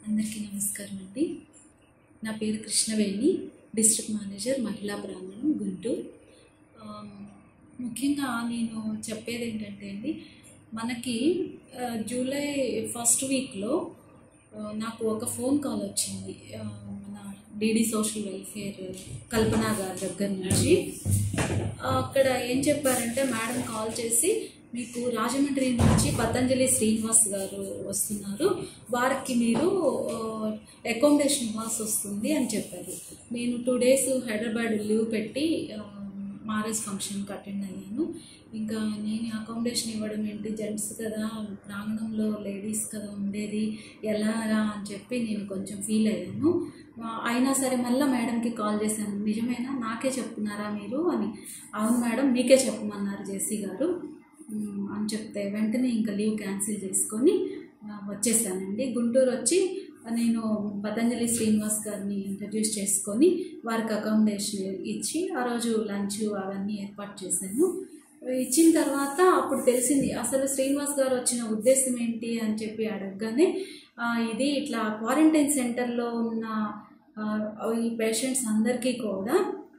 అందరికీ నమస్కారం అండి నా పేరు కృష్ణవేణి డిస్ట్రిక్ట్ మేనేజర్ మహిళా ప్రాంగణం గుంటూరు ఆమ్, ముఖ్యంగా నేను చెప్పేది ఏంటంటే అండి మనకి ఆ, జూలై ఫస్ట్ వీక్లో ఆ, నాకు ఒక ఫోన్ కాల్ వచ్చింది ఆ, మన డీడీ సోషల్ వెల్ఫేర్ కల్పన గారి దగ్గర నుంచి ఆ, అక్కడ ఏం చెప్పారంటే మేడం కాల్ చేసి మీకు రాజమండ్రి నుంచి పతంజలి శ్రీనివాస్ గారు వస్తున్నారు వారికి మీరు అకామిడేషన్ ఇవ్వాల్సి వస్తుంది అని చెప్పారు నేను టూ డేస్ హైదరాబాద్ లీవ్ పెట్టి మ్యారేజ్ ఫంక్షన్కి అటెండ్ అయ్యాను ఇంకా నేను అకామిడేషన్ ఇవ్వడం ఏంటి జెంట్స్ కదా ప్రాంగణంలో లేడీస్ కదా ఉండేది ఎలాగా అని చెప్పి నేను కొంచెం ఫీల్ అయ్యాను ఆ, అయినా సరే మళ్ళీ మేడంకి కాల్ చేశాను నిజమేనా నాకే చెప్తున్నారా మీరు అని అవును మేడం మీకే చెప్పమన్నారు జేసీ గారు ఉమ్, అని చెప్తే వెంటనే ఇంకా లీవ్ క్యాన్సిల్ చేసుకొని ఆ, వచ్చేసానండి గుంటూరు వచ్చి నేను పతంజలి శ్రీనివాస్ గారిని ఇంట్రడ్యూస్ చేసుకొని వారికి అకామిడేషన్ ఇచ్చి ఆ రోజు లంచ్ అవన్నీ ఏర్పాటు చేశాను ఇచ్చిన తర్వాత అప్పుడు తెలిసింది అసలు శ్రీనివాస్ గారు వచ్చిన ఉద్దేశం ఏంటి అని చెప్పి అడగగానే ఆ, ఇది ఇట్లా క్వారంటైన్ సెంటర్లో ఉన్న ఆ, ఈ పేషెంట్స్ అందరికీ కూడా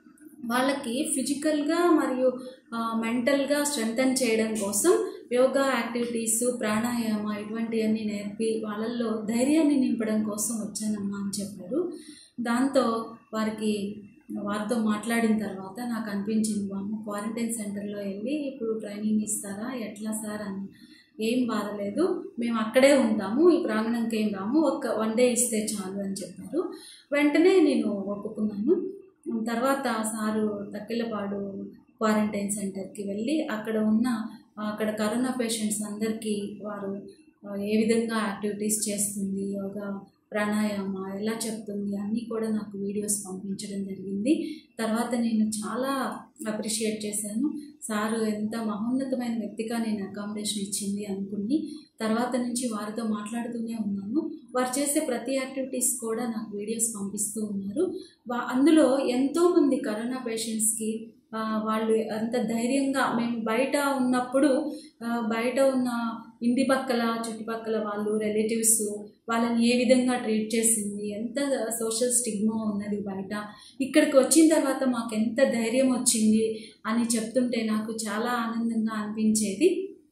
వాళ్ళకి ఫిజికల్గా మరియు మెంటల్గా స్ట్రెంగ్తన్ చేయడం కోసం యోగా యాక్టివిటీస్ ప్రాణాయామ ఇటువంటివన్నీ నేర్పి వాళ్ళల్లో ధైర్యాన్ని నింపడం కోసం వచ్చానమ్మా అని చెప్పారు దాంతో వారికి వారితో మాట్లాడిన తర్వాత నాకు అనిపించింది బామ్మ క్వారంటైన్ సెంటర్లో వెళ్ళి ఇప్పుడు ట్రైనింగ్ ఇస్తారా ఎట్లా సార్ అని ఏం బాధలేదు మేము అక్కడే ఉంటాము ఈ ప్రాంగణంకి ఏం రాము ఒక వన్ డే ఇస్తే చాలు అని చెప్పారు వెంటనే నేను ఒప్పుకున్నాను తర్వాత సారు తక్కిలపాడు క్వారంటైన్ సెంటర్కి వెళ్ళి అక్కడ ఉన్న అక్కడ కరోనా పేషెంట్స్ అందరికీ వారు ఆ, ఏ విధంగా యాక్టివిటీస్ చేస్తుంది యోగా ప్రాణాయామ ఎలా చెప్తుంది అన్నీ కూడా నాకు వీడియోస్ పంపించడం జరిగింది తర్వాత నేను చాలా అప్రిషియేట్ చేశాను సారు ఎంత మహోన్నతమైన వ్యక్తిగా నేను అకామిడేషన్ ఇచ్చింది అనుకుని తర్వాత నుంచి వారితో మాట్లాడుతూనే ఉన్నాను వారు చేసే ప్రతి యాక్టివిటీస్ కూడా నాకు వీడియోస్ పంపిస్తూ ఉన్నారు వా- అందులో ఎంతోమంది కరోనా పేషెంట్స్కి ఆ, వాళ్ళు అంత ధైర్యంగా మేము బయట ఉన్నప్పుడు ఆ, బయట ఉన్న ఇంటి పక్కల చుట్టుపక్కల వాళ్ళు రిలేటివ్స్ వాళ్ళని ఏ విధంగా ట్రీట్ చేసింది ఎంత సోషల్ స్టిగ్మా ఉన్నది బయట ఇక్కడికి వచ్చిన తర్వాత మాకు ఎంత ధైర్యం వచ్చింది అని చెప్తుంటే నాకు చాలా ఆనందంగా అనిపించేది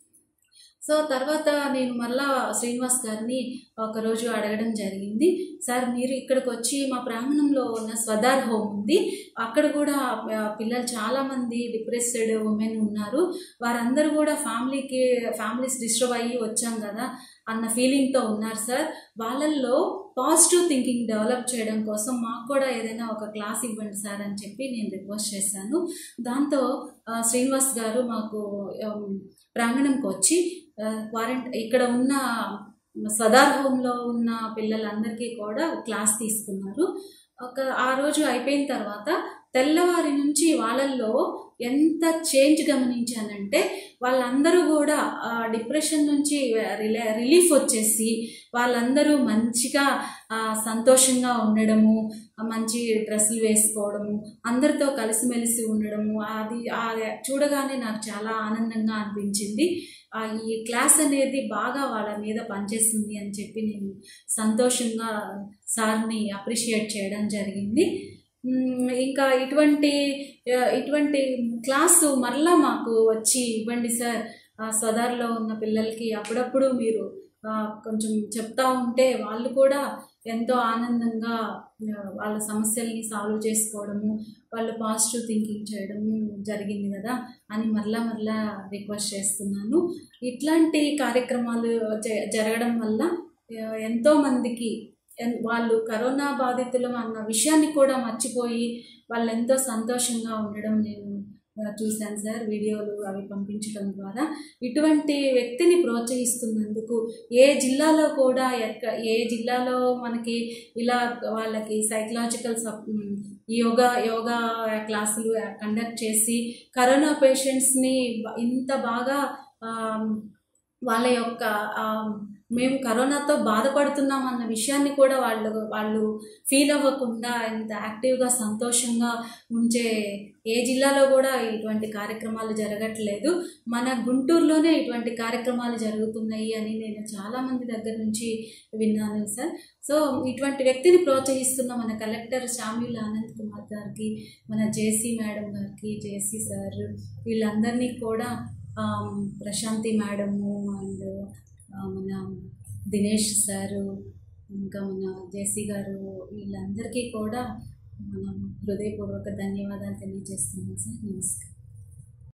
సో తర్వాత నేను మళ్ళా శ్రీనివాస్ గారిని ఒకరోజు అడగడం జరిగింది సార్ మీరు ఇక్కడికి వచ్చి మా ప్రాంగణంలో ఉన్న స్వదార్ హోమ్ ఉంది అక్కడ కూడా ఆ, పిల్లలు చాలామంది డిప్రెస్డ్ ఉమెన్ ఉన్నారు వారందరూ కూడా ఫ్యామిలీకి ఫ్యామిలీస్ డిస్టర్బ్ అయ్యి వచ్చాం కదా అన్న ఫీలింగ్తో ఉన్నారు సార్ వాళ్ళల్లో పాజిటివ్ థింకింగ్ డెవలప్ చేయడం కోసం మాకు కూడా ఏదైనా ఒక క్లాస్ ఇవ్వండి సార్ అని చెప్పి నేను రిక్వెస్ట్ చేశాను దాంతో ఆ, శ్రీనివాస్ గారు మాకు ఉమ్, ప్రాంగణంకి వచ్చి క్వారంట ఇక్కడ ఉన్న సదార్ హోమ్లో ఉన్న పిల్లలందరికీ కూడా క్లాస్ తీసుకున్నారు ఒక ఆ రోజు అయిపోయిన తర్వాత తెల్లవారి నుంచి వాళ్ళల్లో ఎంత చేంజ్ గమనించానంటే వాళ్ళందరూ కూడా ఆ డిప్రెషన్ నుంచి రిలే రిలీఫ్ వచ్చేసి వాళ్ళందరూ మంచిగా ఆ, సంతోషంగా ఉండడము ఆ, మంచి డ్రెస్సులు వేసుకోవడము అందరితో కలిసిమెలిసి ఉండడము అది అది చూడగానే నాకు చాలా ఆనందంగా అనిపించింది ఆ, ఈ క్లాస్ అనేది బాగా వాళ్ళ మీద పనిచేసింది అని చెప్పి నేను సంతోషంగా సార్ని అప్రిషియేట్ చేయడం జరిగింది మ్, ఇంకా ఇటువంటి ఆ, ఇటువంటి క్లాసు మరలా మాకు వచ్చి ఇవ్వండి సార్ ఆ, సదార్లో ఉన్న పిల్లలకి అప్పుడప్పుడు మీరు ఆ, కొంచెం చెప్తా ఉంటే వాళ్ళు కూడా ఎంతో ఆనందంగా ఆ, వాళ్ళ సమస్యల్ని సాల్వ్ చేసుకోవడము వాళ్ళు పాజిటివ్ థింకింగ్ చేయడము జరిగింది కదా అని మరలా మరలా రిక్వెస్ట్ చేస్తున్నాను ఇట్లాంటి కార్యక్రమాలు జ- జరగడం వల్ల ఆ, ఎంతో మందికి ఎన్- వాళ్ళు కరోనా బాధితులు అన్న విషయాన్ని కూడా మర్చిపోయి వాళ్ళు ఎంతో సంతోషంగా ఉండడం నేను ఆ, చూశాను సార్ వీడియోలు అవి పంపించడం ద్వారా ఇటువంటి వ్యక్తిని ప్రోత్సహిస్తున్నందుకు ఏ జిల్లాలో కూడా ఎక్క ఏ జిల్లాలో మనకి ఇలా వాళ్ళకి సైకలాజికల్ సప్ యోగా యోగా క్లాసులు కండక్ట్ చేసి కరోనా పేషెంట్స్ని ఇంత బాగా ఆ, వాళ్ళ యొక్క ఆ, మేము కరోనాతో బాధపడుతున్నాం అన్న విషయాన్ని కూడా వాళ్ళు వాళ్ళు ఫీల్ అవ్వకుండా ఎంత యాక్టివ్గా సంతోషంగా ఉంచే ఏ జిల్లాలో కూడా ఇటువంటి కార్యక్రమాలు జరగట్లేదు మన గుంటూరులోనే ఇటువంటి కార్యక్రమాలు జరుగుతున్నాయి అని నేను చాలామంది దగ్గర నుంచి విన్నాను సార్ సో ఇటువంటి వ్యక్తిని ప్రోత్సహిస్తున్న మన కలెక్టర్ షామ్యుల్ ఆనంద్ కుమార్ గారికి మన జేసీ మేడం గారికి జేసీ సార్ వీళ్ళందరినీ కూడా ఆమ్, ప్రశాంతి మేడము అండ్ మన దినేష్ సారు ఇంకా మన జేసీ గారు వీళ్ళందరికీ కూడా మనం హృదయపూర్వక ధన్యవాదాలు తెలియజేస్తున్నాం సార్ నమస్కారం